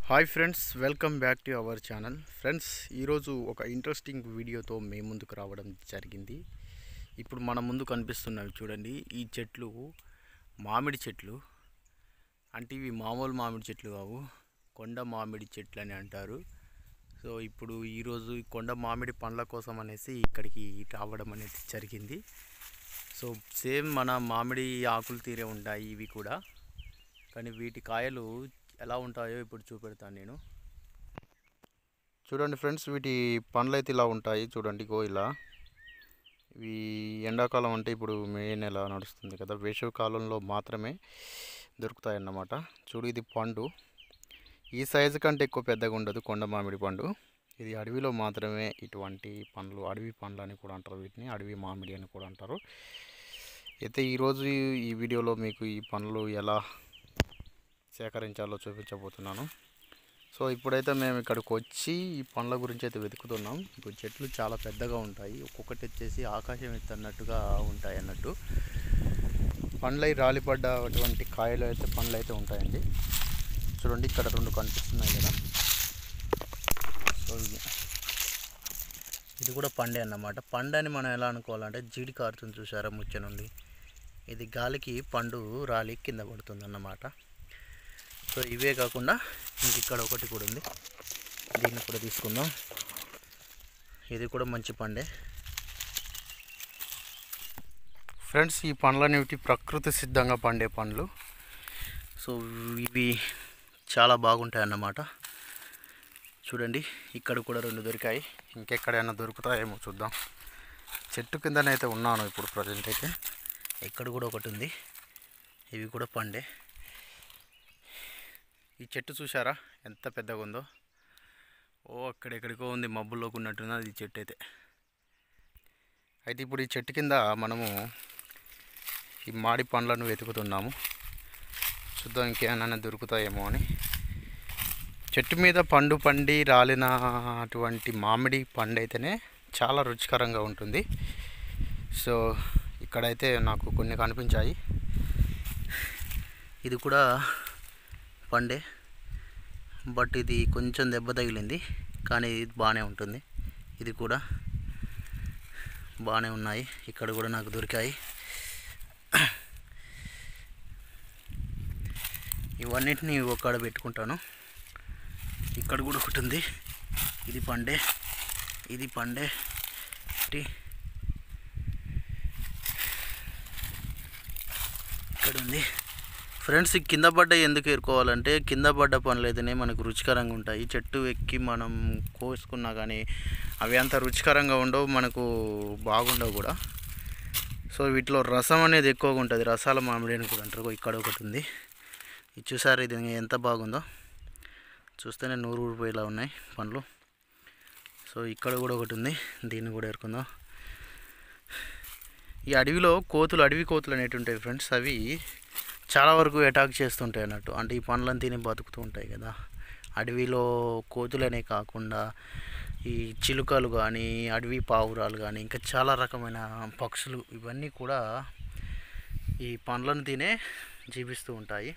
hi friends welcome back to our channel friends ఈరోజు ఒక interesting వీడియోతో మేము ముందుకు రావడం జరిగింది ఇప్పుడు మన ముందు కనిపిస్తున్నవి చూడండి ఈ చెట్లు మామిడి చెట్లు అంటే ఇవి మామూలు మామిడి చెట్లు కావు కొండ మామిడి చెట్లు అని అంటారు సో ఇప్పుడు ఈరోజు ఈ కొండ మామిడి పండ్ల కోసం అనేసి ఇక్కడికి రావడం అనేది జరిగింది సో సేమ్ మన మామిడి ఆకులు తీరే ఉంటాయి ఇవి కూడా కానీ వీటి కాయలు ఎలా ఉంటాయో ఇప్పుడు చూపెడతాను నేను చూడండి ఫ్రెండ్స్ వీటి పండ్లు అయితే ఇలా ఉంటాయి చూడండి గో ఇలా ఇవి ఎండాకాలం అంటే ఇప్పుడు మే నెల నడుస్తుంది కదా వేసవి కాలంలో మాత్రమే దొరుకుతాయి అన్నమాట చూడు ఇది పండు ఈ సైజు కంటే ఎక్కువ పెద్దగా ఉండదు కొండ మామిడి పండు ఇది అడవిలో మాత్రమే ఇటువంటి పండ్లు అడవి పండ్లు అని కూడా అంటారు వీటిని అడవి మామిడి అని కూడా అంటారు అయితే ఈరోజు ఈ వీడియోలో మీకు ఈ పండ్లు ఎలా సేకరించాలో చూపించబోతున్నాను సో ఇప్పుడైతే మేము ఇక్కడికి వచ్చి ఈ పండ్ల గురించి అయితే వెతుకుతున్నాం ఇప్పుడు చెట్లు చాలా పెద్దగా ఉంటాయి ఒక్కొక్కటి వచ్చేసి ఆకాశం ఎత్తన్నట్టుగా ఉంటాయి అన్నట్టు పండ్లై రాలిపడ్డ అటువంటి కాయలు అయితే పండ్లు అయితే ఉంటాయండి చూడండి ఇక్కడ రెండు కనిపిస్తున్నాయి కదా సో ఇది ఇది కూడా పండే అన్నమాట పండు అని మనం ఎలా అనుకోవాలంటే జీడి కారుతుంది చూసారా ముచ్చ నుండి ఇది గాలికి పండు రాలి కింద పడుతుంది అన్నమాట సో ఇవే కాకుండా ఇంక ఇక్కడ ఒకటి కూడా ఉంది దీన్ని కూడా తీసుకుందాం ఇది కూడా మంచి పండే ఫ్రెండ్స్ ఈ పండ్లు అనేవి ప్రకృతి సిద్ధంగా పండే పండ్లు సో ఇవి చాలా బాగుంటాయి అన్నమాట చూడండి ఇక్కడ కూడా రెండు దొరికాయి ఇంకెక్కడైనా దొరుకుతాయేమో చూద్దాం చెట్టు కిందనైతే ఉన్నాను ఇప్పుడు ప్రజెంట్ అయితే ఇక్కడ కూడా ఒకటి ఉంది ఇవి కూడా పండే ఈ చెట్టు చూసారా ఎంత పెద్దగా ఉందో ఓ అక్కడెక్కడికో ఉంది మబ్బుల్లోకి ఉన్నట్టున్నది ఈ చెట్టు అయితే అయితే ఇప్పుడు ఈ చెట్టు కింద మనము ఈ మాడి పండ్లను వెతుకుతున్నాము చూద్దాం ఇంకేమైనా దొరుకుతాయేమో అని చెట్టు మీద పండు పండి రాలిన అటువంటి మామిడి పండు అయితేనే చాలా రుచికరంగా ఉంటుంది సో ఇక్కడైతే నాకు కొన్ని కనిపించాయి ఇది కూడా పండే బట్ ఇది కొంచెం దెబ్బ తగిలింది కానీ ఇది బాగానే ఉంటుంది ఇది కూడా బాగానే ఉన్నాయి ఇక్కడ కూడా నాకు దొరికాయి ఇవన్నిటిని ఒక్కడ పెట్టుకుంటాను ఇక్కడ కూడా ఒకటి ఉంది ఇది పండే ఇది పండే ఒకటి ఇక్కడ ఉంది ఫ్రెండ్స్ ఈ కింద పడ్డ ఎందుకు ఏరుకోవాలంటే కింద పడ్డ పనులు అయితేనే మనకు రుచికరంగా ఉంటాయి చెట్టు ఎక్కి మనం కోసుకున్నా కానీ అవి అంత రుచికరంగా ఉండవు మనకు బాగుండవు కూడా సో వీటిలో రసం అనేది ఎక్కువగా ఉంటుంది రసాల మామిడి అని కూడా అంటారు ఇక్కడ ఒకటి ఉంది ఇది చూసారు ఇది ఎంత బాగుందో చూస్తేనే నూరు ఊరిపోయేలా ఉన్నాయి పండ్లు సో ఇక్కడ కూడా ఒకటి ఉంది దీన్ని కూడా ఏరుకుందాం ఈ అడవిలో కోతులు అడవి కోతులు అనేవి ఉంటాయి ఫ్రెండ్స్ అవి చాలా వరకు అటాక్ చేస్తుంటాయి అన్నట్టు అంటే ఈ పండ్లను తిని బతుకుతూ ఉంటాయి కదా అడవిలో కోతులనే కాకుండా ఈ చిలుకలు కానీ అడవి పావురాలు కానీ ఇంకా చాలా రకమైన పక్షులు ఇవన్నీ కూడా ఈ పండ్లను తినే జీవిస్తూ ఉంటాయి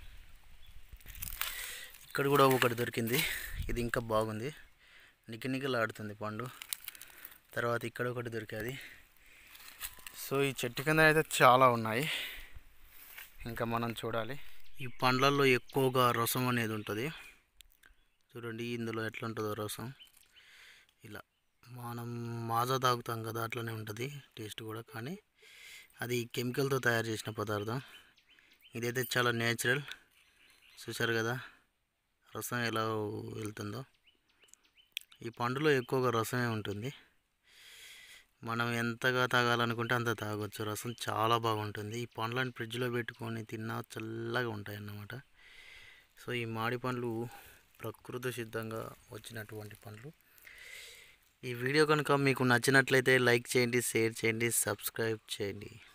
ఇక్కడ కూడా ఒకటి దొరికింది ఇది ఇంకా బాగుంది నికినికిలాడుతుంది పండు తర్వాత ఇక్కడ ఒకటి దొరికేది సో ఈ చెట్టు కింద అయితే చాలా ఉన్నాయి ఇంకా మనం చూడాలి ఈ పండ్లల్లో ఎక్కువగా రసం అనేది ఉంటుంది చూడండి ఇందులో ఎట్లా ఉంటుందో రసం ఇలా మనం మాజా తాగుతాం కదా అట్లనే ఉంటుంది టేస్ట్ కూడా కానీ అది కెమికల్తో తయారు చేసిన పదార్థం ఇదైతే చాలా నేచురల్ చూసారు కదా రసం ఎలా వెళ్తుందో ఈ పండులో ఎక్కువగా రసమే ఉంటుంది మనం ఎంతగా తాగాలనుకుంటే అంత తాగొచ్చు రసం చాలా బాగుంటుంది ఈ పండ్లను ఫ్రిడ్జ్లో పెట్టుకొని తిన్నా చల్లగా ఉంటాయి అన్నమాట సో ఈ మాడి పండ్లు ప్రకృతి సిద్ధంగా వచ్చినటువంటి పండ్లు ఈ వీడియో కనుక మీకు నచ్చినట్లయితే లైక్ చేయండి షేర్ చేయండి సబ్స్క్రైబ్ చేయండి